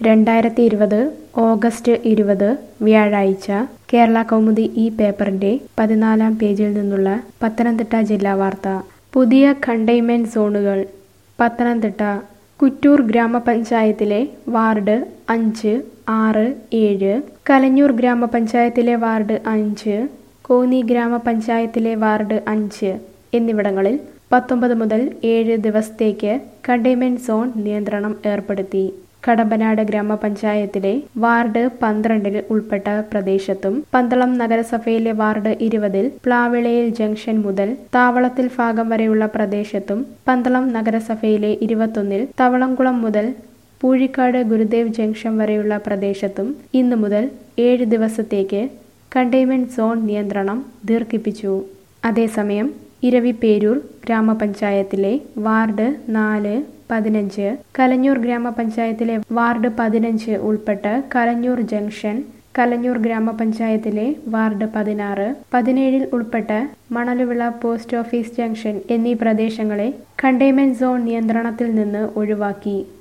രണ്ടായിരത്തി ഇരുപത് ഓഗസ്റ്റ് ഇരുപത് വ്യാഴാഴ്ച കേരള കൗമുദി ഈ പേപ്പറിന്റെ പതിനാലാം പേജിൽ നിന്നുള്ള പത്തനംതിട്ട ജില്ലാ വാർത്ത പുതിയ കണ്ടെയ്ൻമെന്റ് സോണുകൾ പത്തനംതിട്ട കുറ്റൂർ ഗ്രാമപഞ്ചായത്തിലെ വാർഡ് അഞ്ച് ആറ് ഏഴ് കലഞ്ഞൂർ ഗ്രാമപഞ്ചായത്തിലെ വാർഡ് അഞ്ച് കോന്നി ഗ്രാമപഞ്ചായത്തിലെ വാർഡ് അഞ്ച് എന്നിവിടങ്ങളിൽ പത്തൊമ്പത് മുതൽ ഏഴ് ദിവസത്തേക്ക് കണ്ടെയ്ൻമെന്റ് സോൺ നിയന്ത്രണം ഏർപ്പെടുത്തി കടമ്പനാട് ഗ്രാമപഞ്ചായത്തിലെ വാർഡ് പന്ത്രണ്ടിൽ ഉൾപ്പെട്ട പ്രദേശത്തും പന്തളം നഗരസഭയിലെ വാർഡ് ഇരുപതിൽ പ്ലാവിളയിൽ ജംഗ്ഷൻ മുതൽ താവളത്തിൽ ഭാഗം വരെയുള്ള പ്രദേശത്തും പന്തളം നഗരസഭയിലെ ഇരുപത്തൊന്നിൽ തവളംകുളം മുതൽ പൂഴിക്കാട് ഗുരുദേവ് ജംഗ്ഷൻ വരെയുള്ള പ്രദേശത്തും ഇന്നു മുതൽ ഏഴ് ദിവസത്തേക്ക് കണ്ടെയ്ൻമെന്റ് സോൺ നിയന്ത്രണം ദീർഘിപ്പിച്ചു അതേസമയം ഇരവിപേരൂർ ഗ്രാമപഞ്ചായത്തിലെ വാർഡ് നാല് പതിനഞ്ച് കലഞ്ഞൂർ ഗ്രാമപഞ്ചായത്തിലെ വാർഡ് പതിനഞ്ച് ഉൾപ്പെട്ട കലഞ്ഞൂർ ജംഗ്ഷൻ കലഞ്ഞൂർ ഗ്രാമപഞ്ചായത്തിലെ വാർഡ് പതിനാറ് പതിനേഴിൽ ഉൾപ്പെട്ട മണലുവിള പോസ്റ്റ് ഓഫീസ് ജംഗ്ഷൻ എന്നീ പ്രദേശങ്ങളെ കണ്ടെയ്ൻമെന്റ് സോൺ നിയന്ത്രണത്തിൽ നിന്ന് ഒഴിവാക്കി